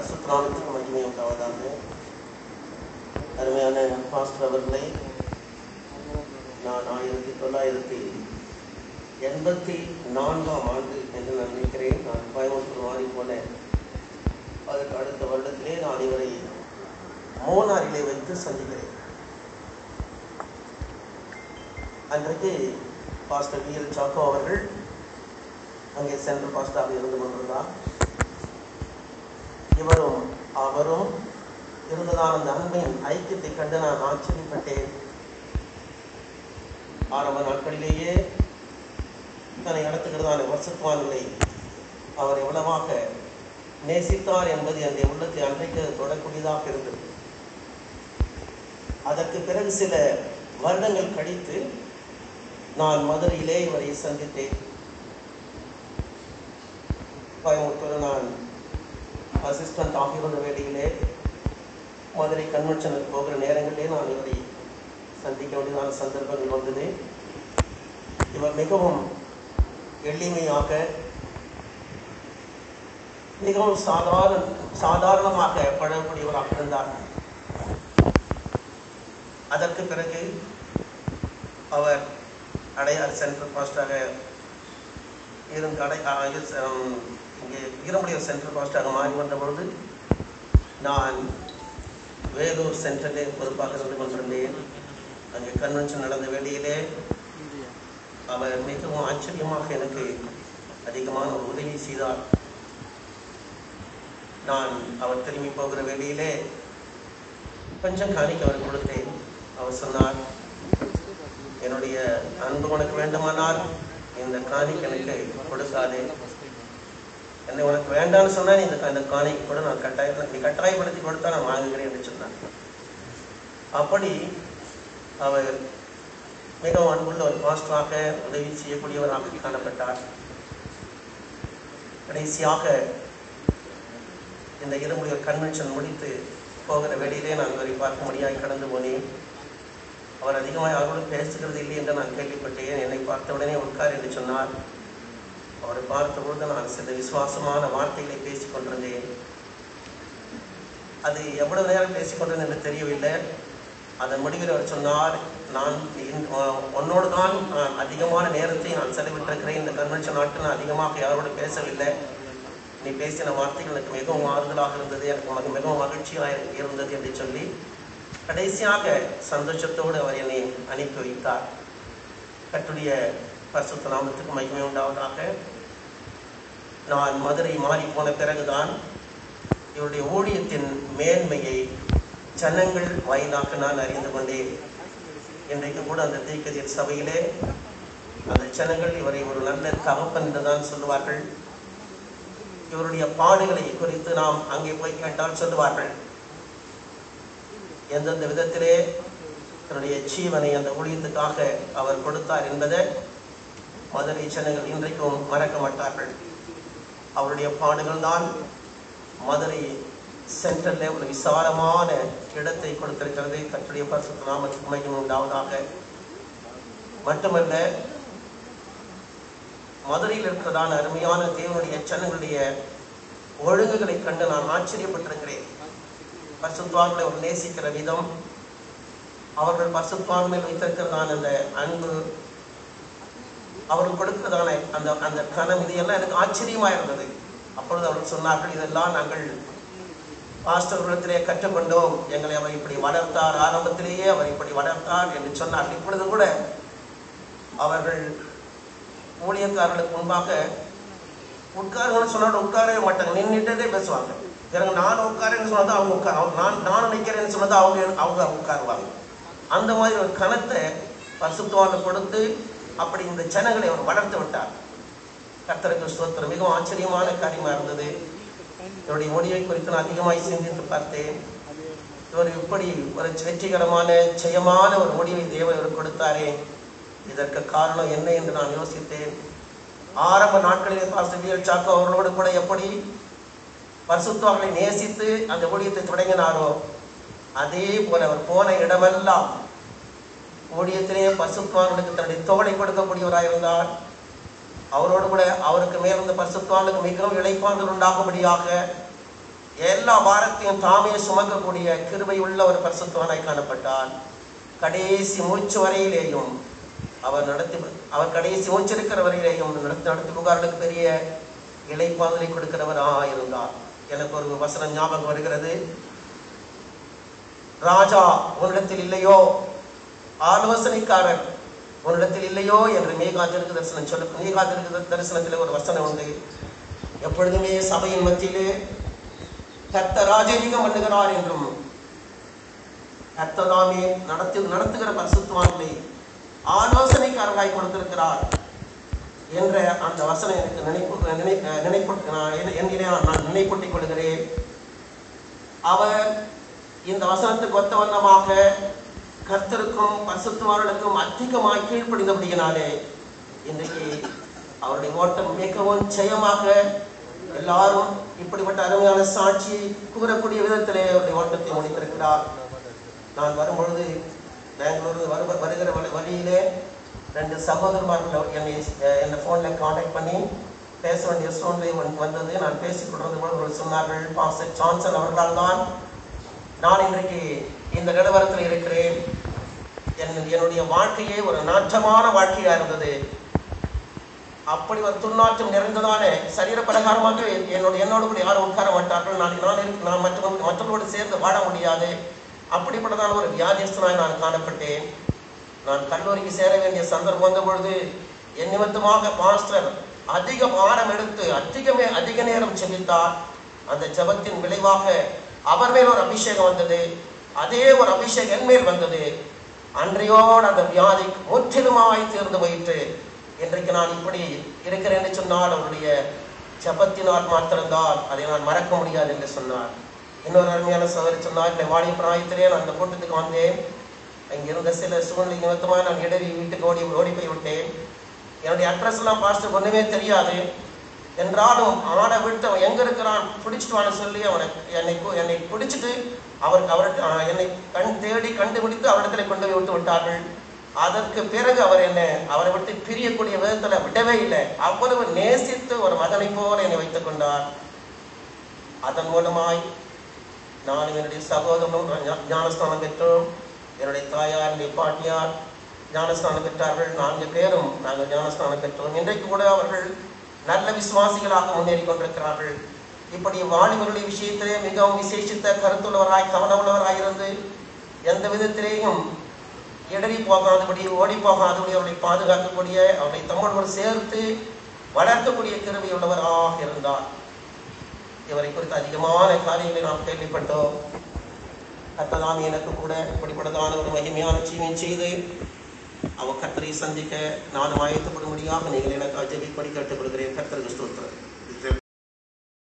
பரிசுத்தநாமத்துக்கு மகிமை உண்டாவதாக அருமையான பாஸ்டர் அவர்களை நான் ஆயிரத்தி தொள்ளாயிரத்தி எண்பத்தி நான்காம் ஆண்டு என்று நான் நினைக்கிறேன் நான் கோயம்புத்தூர் மாறி போனேன் அதற்கு அடுத்த வருடத்திலே நான் இவரை மூணாரிலே வைத்து சந்திக்கிறேன் அன்றைக்கு பாஸ்டர் வி எல் சாக்கோ அவர்கள் அங்கே சென்ட்ரல் பாஸ்டராக இருந்து கொண்டிருந்தார் இவரும் அவரும் இருந்ததான அந்த அன்பின் ஐக்கியத்தை கண்டு நான் ஆச்சரியப்பட்டேன் ஆரம்ப நாட்களிலேயே தன்னை நடத்துகிறதான வருஷத்துவான்களை அவர் எவ்வளவாக நேசித்தார் என்பது என்னுடைய உள்ளத்தை அன்றைக்கு தொடக்கூடியதாக இருந்தது அதற்கு பிறகு சில வருடங்கள் கழித்து நான் மதுரையிலே இவரை சந்தித்தேன் கோயம்புத்தூர் நான் அசிஸ்டன்ட் ஆகியோட வேலையிலே மதுரை கன்வென்ஷனுக்கு போகிற நேரங்களிலே நான் இவரை சந்திக்க வேண்டியதான சந்தர்ப்பங்கள் வந்தது இவர் மிகவும் எளிமையாக மிகவும் சாதாரண சாதாரணமாக பழகக்கூடியவராக இருந்தார் அதற்கு பிறகு அவர் அடையார் சென்ட்ரல் பாஸ்டாக இருந்து அடை ஆ, இது, ஹம், இங்கே வீரமுடியூர் சென்ட்ரல் பாஸ்டாக மாறி வந்த பொழுது நான் வேலூர் சென்டரிலே பொறுப்பாக இருந்து கொண்டிருந்தேன் அங்கே கன்வென்ஷன் நடந்த வேளையிலே அவர் மிகவும் ஆச்சரியமாக எனக்கு அதிகமான ஒரு உதவி செய்தார் நான் அவர் திரும்பி போகிற வேளையிலே கொஞ்சம் காணிக்க அவர் கொடுத்தேன் அவர் சொன்னார் என்னுடைய அன்பு உனக்கு வேண்டுமானால் இந்த காணிக்க எனக்கு கொடுக்காதே என்னை உனக்கு வேண்டாம்னு சொன்னா நீ இந்த அந்த காணிக்கு கூட நான் கட்டாய நீ கட்டாயப்படுத்தி கொடுத்தா நான் வாங்குகிறேன் என்று சொன்னார் அப்படி அவர் மிகவும் அன்புள்ள ஒரு பாஸ்டராக உதவி செய்யக்கூடியவராக காணப்பட்டார் கடைசியாக இந்த இருமுறை கன்வென்ஷன் முடித்து போகிற வெளியிலே நான் இவரை பார்க்க முடியாய் கடந்து போனேன் அவர் அதிகமாக யாரோடு பேசுகிறது இல்லை என்று நான் கேள்விப்பட்டேன் என்னை பார்த்த உடனே உட்கார் என்று சொன்னார் அவரை பார்த்தபொழுது நான் சில விசுவாசமான வார்த்தைகளை பேசிக் கொண்டிருந்தேன் அது எவ்வளவு நேரம் பேசிக் கொண்டிருந்தேன் என்று தெரியவில்லை அதன் முடிவில் அவர் சொன்னார் நான் இந்த- அஹ் உன்னோடு தான் நான் அதிகமான நேரத்தை நான் செலவிட்டிருக்கிறேன் இந்த கன்வென்ஷன் நாட்டில் நான் அதிகமாக யாரோடு பேசவில்லை நீ பேசின வார்த்தைகள் எனக்கு மிகவும் ஆறுதலாக இருந்தது எனக்கு மக- மிகவும் மகிழ்ச்சியாக இருந்தது என்று சொல்லி கடைசியாக சந்தோஷத்தோடு அவர் என்னை அனுப்பி வைத்தார் கட்டுடைய பரிசுத்த நாமத்துக்கு மகிமை உண்டாவதாக நான் மதுரை மாறி போன பிறகுதான் இவருடைய ஊழியத்தின் மேன்மையை ஜனங்கள் வாயிலாக நான் அறிந்து கொண்டேன் இன்றைக்கு கூட அந்த தீக்கதிர் சபையிலே அந்த ஜனங்கள் இவரை ஒரு நல்ல தகப்பன் என்றுதான் சொல்லுவார்கள் இவருடைய பாடுகளை குறித்து நாம் அங்கே போய் கேட்டால் சொல்லுவார்கள் எந்தெந்த விதத்திலே தன்னுடைய ஜீவனை அந்த ஊழியத்துக்காக அவர் கொடுத்தார் என்பதை மதுரை ஜனங்கள் இன்றைக்கும் மறக்க மாட்டார்கள் அவருடைய பாடுகள் தான் மதுரை சென்ட்ரல்ல ஒரு விசாலமான இடத்தை கொடுத்திருக்கிறது கற்றுடைய பரிசுத்த நாமத்துக்கு மகிமை உண்டாவதாக மட்டுமல்ல மதுரையில் இருக்கிறதான அருமையான தேவனுடைய ஜனங்களுடைய ஒழுங்குகளை கண்டு நான் ஆச்சரியப்பட்டிருக்கிறேன் பரிசுத்வான்களை அவர் நேசிக்கிற விதம் அவர்கள் பரிசுத்வான் மேல் வைத்திருக்கிறதான அந்த அன்பு அவர்கள் கொடுக்கிறதான அந்த அந்த கனம் இது எல்லாம் எனக்கு ஆச்சரியமா இருந்தது அப்பொழுது அவர்கள் சொன்னார்கள் இதெல்லாம் நாங்கள் பாஸ்டர்களிடத்திலே கற்றுக்கொண்டோம் எங்களை அவர் இப்படி வளர்த்தார் ஆரம்பத்திலேயே அவர் இப்படி வளர்த்தார் என்று சொன்னார் இப்பொழுது கூட அவர்கள் ஊழியக்காரர்களுக்கு முன்பாக உட்காருங்கன்னு சொன்னாலும் உட்காரவே மாட்டாங்க நின்றுட்டே பேசுவாங்க பிறகு நான் உட்காரேன்னு சொன்னது அவங்க உட்கார அவங்க நான் நான் நிற்கிறேன்னு சொன்னது அவங்க அவங்க உட்காருவாங்க அந்த மாதிரி ஒரு கணத்தை பரிசுத்தவான கொடுத்து அப்படி இந்த ஜனங்களை அவர் வளர்த்து விட்டார் கர்த்தருக்கு ஸ்தோத்திரம் மிகவும் ஆச்சரியமான காரியமா இருந்தது இவருடைய மொழியை குறித்து நான் அதிகமாய் சிந்தித்து பார்த்தேன் இவர் இப்படி ஒரு வெற்றிகரமான ஜெயமான ஒரு முடிவை தேவன் இவர் கொடுத்தாரே இதற்கு காரணம் என்ன என்று நான் யோசித்தேன் ஆரம்ப நாட்களிலே பாஸ்டர் விஎல் சாக்கோ அவர்களோடு கூட எப்படி பரிசுத்தவர்களை நேசித்து அந்த ஊழியத்தை தொடங்கினாரோ அதே போல அவர் போன இடமெல்லாம் ஊழியத்திலே பரிசுத்தவான்களுக்கு தன்னுடைய தோளை கொடுக்கக்கூடியவராக இருந்தார் அவரோடு கூட அவருக்கு மேலிருந்த பரிசுத்தவானுக்கு மிகவும் இழைப்பான்கள் உண்டாகும்படியாக எல்லா பாரத்தையும் தாமே சுமக்கக்கூடிய கிருபை உள்ள ஒரு பரிசுத்தவனாய் காணப்பட்டார் கடைசி மூச்சு வரையிலேயும் அவர் நடத்தி அவர் கடைசி மூச்சு இருக்கிற வரையிலேயும் நடத்தி நடத்தி புகார்களுக்கு பெரிய இலைப்பாதலை கொடுக்கிறவரா இருந்தார் எனக்கு ஒரு வசனம் ஞாபகம் வருகிறது ராஜா உன்னிடத்தில் இல்லையோ ஆலோசனைக்காரன் உன்னிடத்தில் இல்லையோ என்று மேகாத்திற்கு தரிசனம் சொல்ல மேகாத்திற்கு தரிசனத்தில் ஒரு வசனம் உண்டு எப்பொழுதுமே சபையின் மத்தியிலே கர்த்த ராஜரீகம் பண்ணுகிறார் என்றும் கர்த்ததாமே நடத்தி நடத்துகிற பரிசுத்தவான்களை ஆலோசனைக்காரராய் கொடுத்திருக்கிறார் என்ற அந்த வசனம் எனக்கு நினைப்பு நினை நினைப்பு நான் என்- என்கிறே நான் நினைப்பூட்டிக் கொள்கிறேன் அவர் இந்த வசனத்துக்கு ஒத்த வண்ணமாக கர்த்தருக்கும் பரிசுத்தவான்களுக்கும் அதிகமாய் கீழ்ப்படிந்தபடியினாலே இன்றைக்கு அவருடைய ஓட்டம் மிகவும் ஜெயமாக எல்லாரும் இப்படிப்பட்ட அருமையான சாட்சி கூறக்கூடிய விதத்திலே அவருடைய ஓட்டத்தை முடித்திருக்கிறார் நான் வரும்பொழுது பெங்களூர் வரு வருகிற வழி வழியிலே ரெண்டு சகோதரர்கள் என்னை அஹ், என்னை ஃபோனில் காண்டாக்ட் பண்ணி பேச வேண்டிய சூழ்நிலை வந்து- வந்தது நான் பேசிக் கொண்டிருந்த பொழுது அவர்கள் சொன்னார்கள் பாஸ்டர் ஜான்சன் அவர்களால் தான் நான் இன்றைக்கு இந்த நிலவரத்தில் இருக்கிறேன் என் என்னுடைய வாழ்க்கையே ஒரு நாற்றமான வாழ்க்கையா இருந்தது அப்படி ஒரு துர்நாற்றம் நிறைந்ததான சரீர பிரகாரமாக என்னோட என்னோடு கூட யாரும் உட்கார மாட்டார்கள் நான் நான் இருக்கு நான் மற்றவங்க மற்றவர்களோடு சேர்ந்து வாழ முடியாது அப்படிப்பட்டதான ஒரு வியாதிஸ்தனாய் நான் காணப்பட்டேன் நான் கல்லூரிக்கு சேர வேண்டிய சந்தர்ப்பம் வந்த பொழுது என் நிமித்தமாக பாஸ்டர் அதிக பாடம் எடுத்து அதிகமே அதிக நேரம் செபித்தார் அந்த ஜெபத்தின் விளைவாக அவர் மேல் ஒரு அபிஷேகம் வந்தது அதே ஒரு அபிஷேகம் என் மேல் வந்தது அன்றையோடு அந்த வியாதி முற்றிலுமாய் தீர்ந்து போயிற்று இன்றைக்கு நான் இப்படி இருக்கிறேன் என்று சொன்னால் அவருடைய ஜபத்தினால் மாத்திரம்தான் அதை நான் மறக்க முடியாது என்று சொன்னார் இன்னொரு அருமையான சகோதரி சொன்னார் இந்த வாடி பிராயத்திலே நான் அந்த கூட்டத்துக்கு வந்தேன் அங்கிருந்த சில சூழ்நிலை நிமித்தமாக நான் இடறி வீட்டுக்கு ஓடி ஓடி போய் விட்டேன் என்னுடைய அட்ரஸ் எல்லாம் பாஸ்டர் ஒண்ணுமே தெரியாது என்றாலும் ஆடை விட்டு அவன் எங்க இருக்கிறான் பிடிச்சிட்டு வான்னு சொல்லி அவனை என்னை கு- என்னை பிடிச்சிட்டு அவர் அவர் ஆஹ், என்னை கண் தேடி கண்டுபிடித்து அவரிடத்துல கொண்டு போய் விட்டு விட்டார்கள் அதற்கு பிறகு அவர் என்ன அவரை விட்டு பிரியக்கூடிய விதத்துல விடவே இல்லை அவ்வளவு நேசித்து ஒரு மகனை போல என்னை வைத்துக் கொண்டார் அதன் மூலமாய் நானும் என்னுடைய சகோதரனும் ஞா- ஞானஸ்நானம் பெற்றோம் என்னுடைய தாயார் என்னுடைய பாட்டியார் ஞானஸ்நானம் பெற்றார்கள் நான்கு பேரும் நாங்கள் ஞானஸ்நானம் பெற்றோம் இன்றைக்கு கூட அவர்கள் நல்ல விசுவாசிகளாக முன்னேறி கொண்டிருக்கிறார்கள் இப்படி வாலிபர்களுடைய விஷயத்திலே மிகவும் விசேஷித்த கருத்துள்ளவராய் கவனமுள்ளவராய் இருந்து எந்த விதத்திலேயும் இடறி போகாதபடி ஓடி போகாதபடி அவர்களை பாதுகாக்கக்கூடிய அவர்களை தம்மோடு சேர்த்து வளர்க்கக்கூடிய கிருபை உள்ளவராக இருந்தார் இவரை குறித்து அதிகமான காரியங்களை நாம் கேள்விப்பட்டோம் கத்ததாம் எனக்கு கூட இப்படிப்பட்டதான ஒரு மகிமையான ஜீவன் செய்து அவர் கத்தரை சந்திக்க நானும் ஆயத்தப்படும்படியாக நீங்கள் எனக்கு அஜபிப்படி கேட்டுக்கொள்கிறேன் கத்தருக்கு ஸ்தோத்திரம்